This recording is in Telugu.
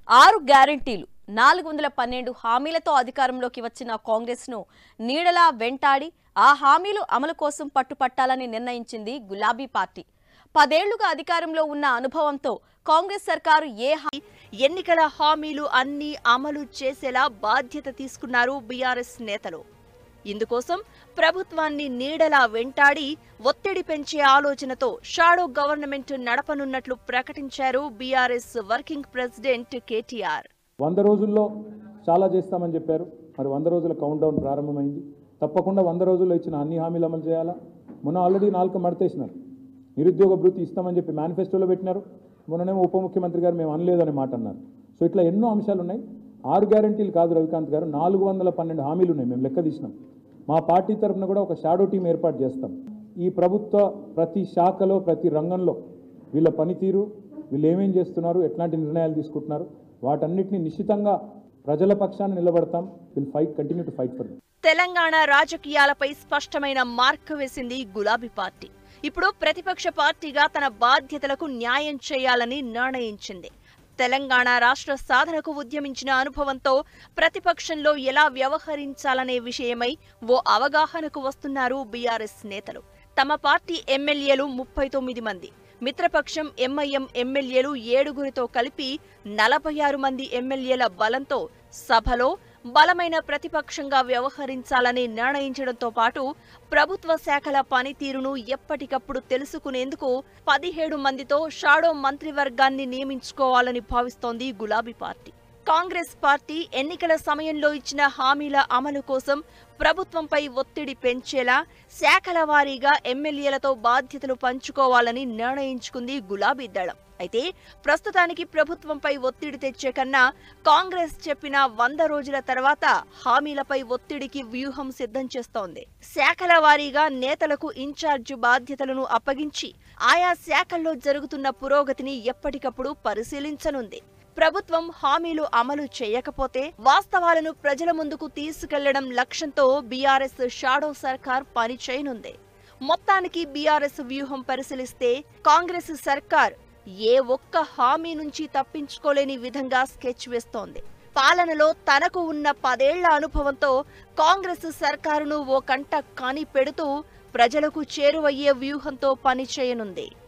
ఆరు గ్యారంటీలు నాలుగు వందల పన్నెండు హామీలతో అధికారంలోకి వచ్చిన కాంగ్రెస్ను నీడలా వెంటాడి ఆ హామీలు అమలు కోసం పట్టుపట్టాలని నిర్ణయించింది గులాబీ పార్టీ పదేళ్లుగా అధికారంలో ఉన్న అనుభవంతో కాంగ్రెస్ సర్కారు ఏ హా- ఎన్నికల హామీలు అన్ని అమలు చేసేలా బాధ్యత తీసుకున్నారు బీఆర్ఎస్ నేతలు ఇందుకోసం ప్రభుత్వాన్ని నీడలా వెంటాడి ఒత్తిడి పెంచే ఆలోచనతో షాడో గవర్నమెంట్ నడపనున్నట్లు ప్రకటించారు బీఆర్ఎస్ వర్కింగ్ ప్రెసిడెంట్ కేటీఆర్ వంద రోజుల్లో చాలా చేస్తామని చెప్పారు మరి వంద రోజుల కౌంట్ డౌన్ ప్రారంభమైంది తప్పకుండా వంద రోజుల్లో ఇచ్చిన అన్ని హామీలు అమలు చేయాలా మొన్న ఆల్రెడీ నాలుగు మడతేసినారు నిరుద్యోగ భృతి ఇస్తామని చెప్పి మేనిఫెస్టోలో పెట్టినారు మొన్ననేమో ఉప ముఖ్యమంత్రి గారు మేము అనలేదు అనే మాట అన్నారు సో ఇట్లా ఎన్నో అంశాలు ఉన్నాయి ఆరు గ్యారంటీలు కాదు రవికాంత్ గారు నాలుగు వందల పన్నెండు హామీలు ఉన్నాయి మేము లెక్క తీసినాం మా పార్టీ తరఫున కూడా ఒక షాడో టీం ఏర్పాటు చేస్తాం ఈ ప్రభుత్వ ప్రతి శాఖలో ప్రతి రంగంలో వీళ్ళ పనితీరు వీళ్ళు ఏమేం చేస్తున్నారు ఎట్లాంటి నిర్ణయాలు తీసుకుంటున్నారు వాటన్నిటిని నిశ్చితంగా ప్రజల పక్షాన నిలబడతాం will fight continue to fight for Telangana రాజకీయాలపై స్పష్టమైన మార్క్ వేసింది గులాబీ పార్టీ ఇప్పుడు ప్రతిపక్ష పార్టీగా తన బాధ్యతలకు న్యాయం చేయాలని నిర్ణయించింది తెలంగాణ రాష్ట్ర సాధనకు ఉద్యమించిన అనుభవంతో ప్రతిపక్షంలో ఎలా వ్యవహరించాలనే విషయమై ఓ అవగాహనకు వస్తున్నారు బీఆర్ఎస్ నేతలు తమ పార్టీ ఎమ్మెల్యేలు ముప్పై తొమ్మిది మంది మిత్రపక్షం ఎంఐఎం ఎమ్మెల్యేలు ఏడుగురితో కలిపి నలభై ఆరు మంది ఎమ్మెల్యేల బలంతో సభలో బలమైన ప్రతిపక్షంగా వ్యవహరించాలని నిర్ణయించడంతో పాటు ప్రభుత్వ శాఖల పనితీరును ఎప్పటికప్పుడు తెలుసుకునేందుకు పదిహేడు మందితో షాడో మంత్రివర్గాన్ని నియమించుకోవాలని భావిస్తోంది గులాబీ పార్టీ కాంగ్రెస్ పార్టీ ఎన్నికల సమయంలో ఇచ్చిన హామీల అమలు కోసం ప్రభుత్వంపై ఒత్తిడి పెంచేలా శాఖల వారీగా ఎమ్మెల్యేలతో బాధ్యతలు పంచుకోవాలని నిర్ణయించుకుంది గులాబీ దళం అయితే ప్రస్తుతానికి ప్రభుత్వంపై ఒత్తిడి తెచ్చే కన్నా కాంగ్రెస్ చెప్పిన వంద రోజుల తర్వాత హామీలపై ఒత్తిడికి వ్యూహం సిద్ధం చేస్తోంది శాఖల వారీగా నేతలకు ఇన్ఛార్జ్ బాధ్యతలను అప్పగించి ఆయా శాఖల్లో జరుగుతున్న పురోగతిని ఎప్పటికప్పుడు పరిశీలించనుంది ప్రభుత్వం హామీలు అమలు చేయకపోతే వాస్తవాలను ప్రజల ముందుకు తీసుకెళ్లడం లక్ష్యంతో బీఆర్ఎస్ షాడో సర్కార్ పనిచేయనుంది మొత్తానికి బీఆర్ఎస్ వ్యూహం పరిశీలిస్తే కాంగ్రెస్ సర్కార్ ఏ ఒక్క హామీ నుంచి తప్పించుకోలేని విధంగా స్కెచ్ వేస్తోంది పాలనలో తనకు ఉన్న పదేళ్ల అనుభవంతో కాంగ్రెస్ సర్కారును ఓ కంట కాని పెడుతూ ప్రజలకు చేరువయ్యే వ్యూహంతో పనిచేయనుంది